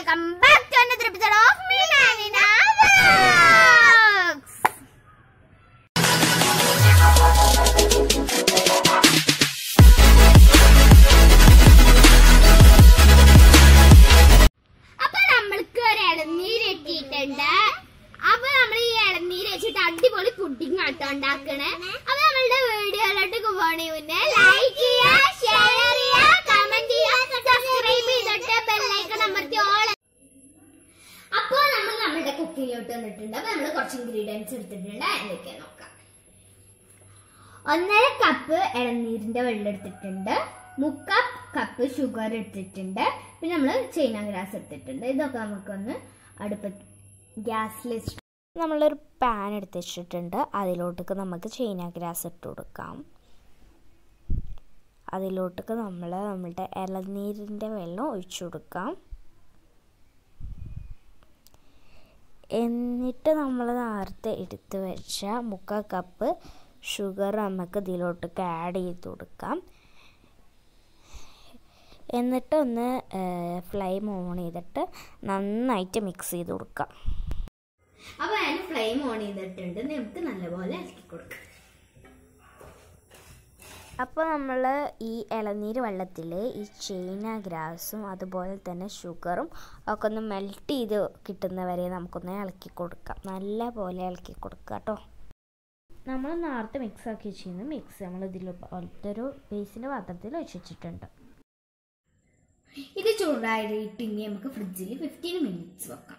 welcome back to another episode of മീനാനിന vlogs അപ്പൊ നമ്മൾക്ക് ഒരു ഇളനീര് എത്തിയിട്ടുണ്ട് അപ്പൊ നമ്മൾ ഈ ഇളനീര് വെച്ചിട്ട് അടിപൊളി പുഡിംഗ് ആട്ടോ ഉണ്ടാക്കണേ അപ്പൊ നമ്മളുടെ വീഡിയോയിലോട്ട് പോകണേ മുന്നേ ലൈക്ക് ചെയ്യുക ഷെയർ ചെയ്യുക കമന്റ് ചെയ്യുക സബ്സ്ക്രൈബ് ചെയ്തിട്ട് ബെല്ലൈക്കൺ അമർത്തി ഓൾ അപ്പൊ നമ്മൾ നമ്മളുടെ കുക്കിങ്ങിലോട്ട് വന്നിട്ടുണ്ട് അപ്പൊ നമ്മൾ കുറച്ച് ഇൻഗ്രീഡിയൻസ് എടുത്തിട്ടുണ്ട് എന്തൊക്കെയാ നോക്കാം ഒന്നര കപ്പ് ഇളനീരിന്റെ വെള്ളം എടുത്തിട്ടുണ്ട് മുക്കാൽ കപ്പ് ഷുഗർ എടുത്തിട്ടുണ്ട് പിന്നെ നമ്മൾ ചൈന ഗ്രാസ് എടുത്തിട്ടുണ്ട് ഇതൊക്കെ നമുക്കൊന്ന് അടുപ്പത്ത് ഗ്യാസിൽ നമ്മളൊരു പാൻ എടുത്ത് വെച്ചിട്ടുണ്ട് അതിലോട്ടേക്ക് നമുക്ക് ചൈന ഗ്രാസ് ഇട്ട് കൊടുക്കാം അതിലോട്ടേക്ക് നമ്മൾ നമ്മളുടെ ഇളനീരിൻ്റെ വെള്ളം ഒഴിച്ചു കൊടുക്കാം എന്നിട്ട് നമ്മൾ നേരത്തെ എടുത്ത് വെച്ച മുക്കാൽ കപ്പ് ഷുഗർ നമുക്ക് ഇതിലോട്ടേക്ക് ആഡ് ചെയ്ത് കൊടുക്കാം എന്നിട്ട് ഒന്ന് ഫ്ലെയിം ഓൺ ചെയ്തിട്ട് നന്നായിട്ട് മിക്സ് ചെയ്ത് കൊടുക്കാം അപ്പൊ ഞാൻ ഫ്ലെയിം ഓൺ ചെയ്തിട്ടുണ്ട് നമുക്ക് നല്ലപോലെ ഇളക്കി കൊടുക്കാം അപ്പോൾ നമ്മൾ ഈ ഇളനീര് വെള്ളത്തിൽ ഈ ചൈന ഗ്രാസും അതുപോലെ തന്നെ ഷുഗറും ഒക്കെ ഒന്ന് മെൽറ്റ് ചെയ്ത് കിട്ടുന്നവരെ നമുക്കൊന്ന് ഇളക്കി കൊടുക്കാം നല്ല പോലെ ഇളക്കി കൊടുക്കുക കേട്ടോ നമ്മൾ നേരത്തെ മിക്സ് ആക്കി വെച്ചിരുന്നു മിക്സ് നമ്മൾ ഇതിൽ പോലത്തെ ഒരു ബേസിൻ്റെ പാത്രത്തിൽ വെച്ച് വെച്ചിട്ടുണ്ട് ഇത് ചൂടായിട്ട് ഇനി നമുക്ക് ഫ്രിഡ്ജിൽ ഫിഫ്റ്റീൻ മിനിറ്റ്സ് വെക്കാം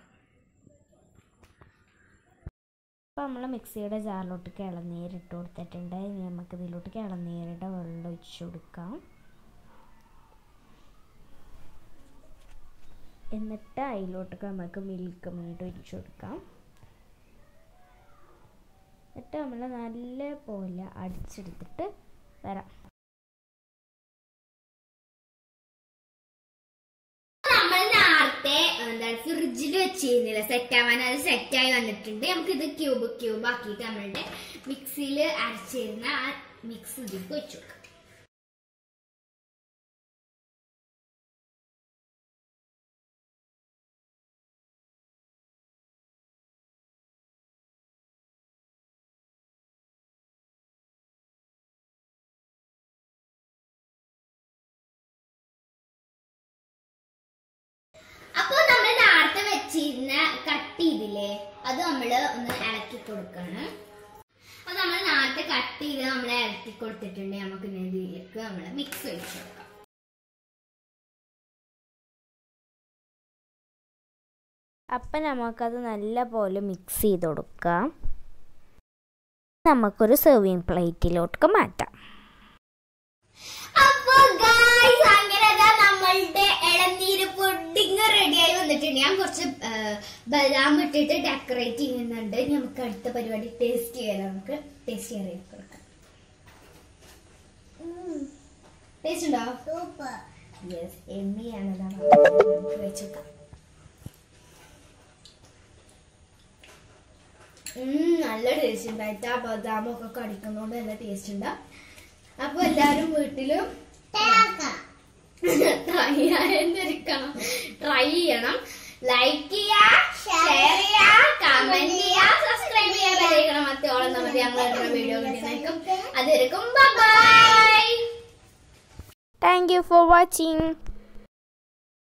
അപ്പോൾ നമ്മൾ മിക്സിയുടെ ജാറിലോട്ടേക്ക് ഇളനീര് ഇട്ട് കൊടുത്തിട്ടുണ്ട് ഇനി നമുക്ക് ഇതിലോട്ടേക്ക് ഇളനീരുടെ വെള്ളം ഒഴിച്ച് കൊടുക്കാം എന്നിട്ട് അതിലോട്ടേക്ക് നമുക്ക് മിൽക്ക് മീഡ് ഒഴിച്ച് കൊടുക്കാം എന്നിട്ട് നമ്മൾ നല്ല പോലെ അടിച്ചെടുത്തിട്ട് വരാം നമ്മൾ നേരത്തെ എന്താണ് ഫ്രിഡ്ജിൽ വെച്ചിരുന്നില്ല സെറ്റ് ആവാൻ അത് സെറ്റ് ആയി വന്നിട്ടുണ്ട് നമുക്ക് ഇത് ക്യൂബ് ക്യൂബ് ആക്കിയിട്ട് നമ്മളുടെ മിക്സിയിൽ അരച്ചിരുന്ന ആ മിക്സ് ഇതിലേക്ക് വെച്ചു കൊടുക്കാം അപ്പൊ നമ്മൾ നേരത്തെ വെച്ചിരുന്ന കട്ട് ചെയ്തില്ലേ അത് നമ്മള് ഒന്ന് ഇളക്കി കൊടുക്കണം അപ്പൊ നമ്മൾ നേരത്തെ കട്ട് ചെയ്ത് നമ്മൾ ഇളക്കി കൊടുത്തിട്ടുണ്ട് നമുക്ക് ഇനി ഇതിലേക്ക് നമ്മൾ മിക്സ് ഒഴിച്ചു കൊടുക്കാം അപ്പം നമുക്കത് നല്ല പോലെ മിക്സ് ചെയ്ത് കൊടുക്കാം നമുക്കൊരു സെർവിങ് പ്ലേറ്റിലോട്ട് മാറ്റാം അപ്പൊ ഗായ്സ് അങ്ങനെ ദാ നമ്മളുടെ ഇളനീര് പുഡിങ് റെഡിയായി വന്നിട്ടുണ്ട് ഞാൻ കുറച്ച് ആ, ബദാം ഇട്ടിട്ട് ഡെക്കറേറ്റ് ചെയ്യുന്നുണ്ട് ഇനി നമുക്ക് അടുത്ത പരിപാടി ടേസ്റ്റ് ചെയ്യാൻ നമുക്ക് ടേസ്റ്റ് ചെയ്യാൻ കൊടുക്കാം ടേസ്റ്റ് ഉണ്ടോ സൂപ്പർ യെസ് എമ്മിയാണ് നമുക്ക് വെച്ചേക്കാം നല്ല ടേസ്റ്റ് ഉണ്ടായിട്ട് ആ ബദാമൊക്കെ കടിക്കുന്നോണ്ട് നല്ല ടേസ്റ്റ് ഉണ്ട് അപ്പൊ എല്ലാരും വീട്ടിലും ട്രൈ ചെയ്യാതിരിക്കണം ട്രൈ ചെയ്യണം ലൈക്ക് ചെയ്യാ ഷെയർ ചെയ്യാ കമന്റ് ചെയ്യാ സബ്സ്ക്രൈബ് ചെയ്യാൻ അറിയിക്കണം മറ്റോളം നമ്മൾ ഞങ്ങൾ വീഡിയോ കിട്ടുന്നേക്കും അതിരിക്കും bye thank you for watching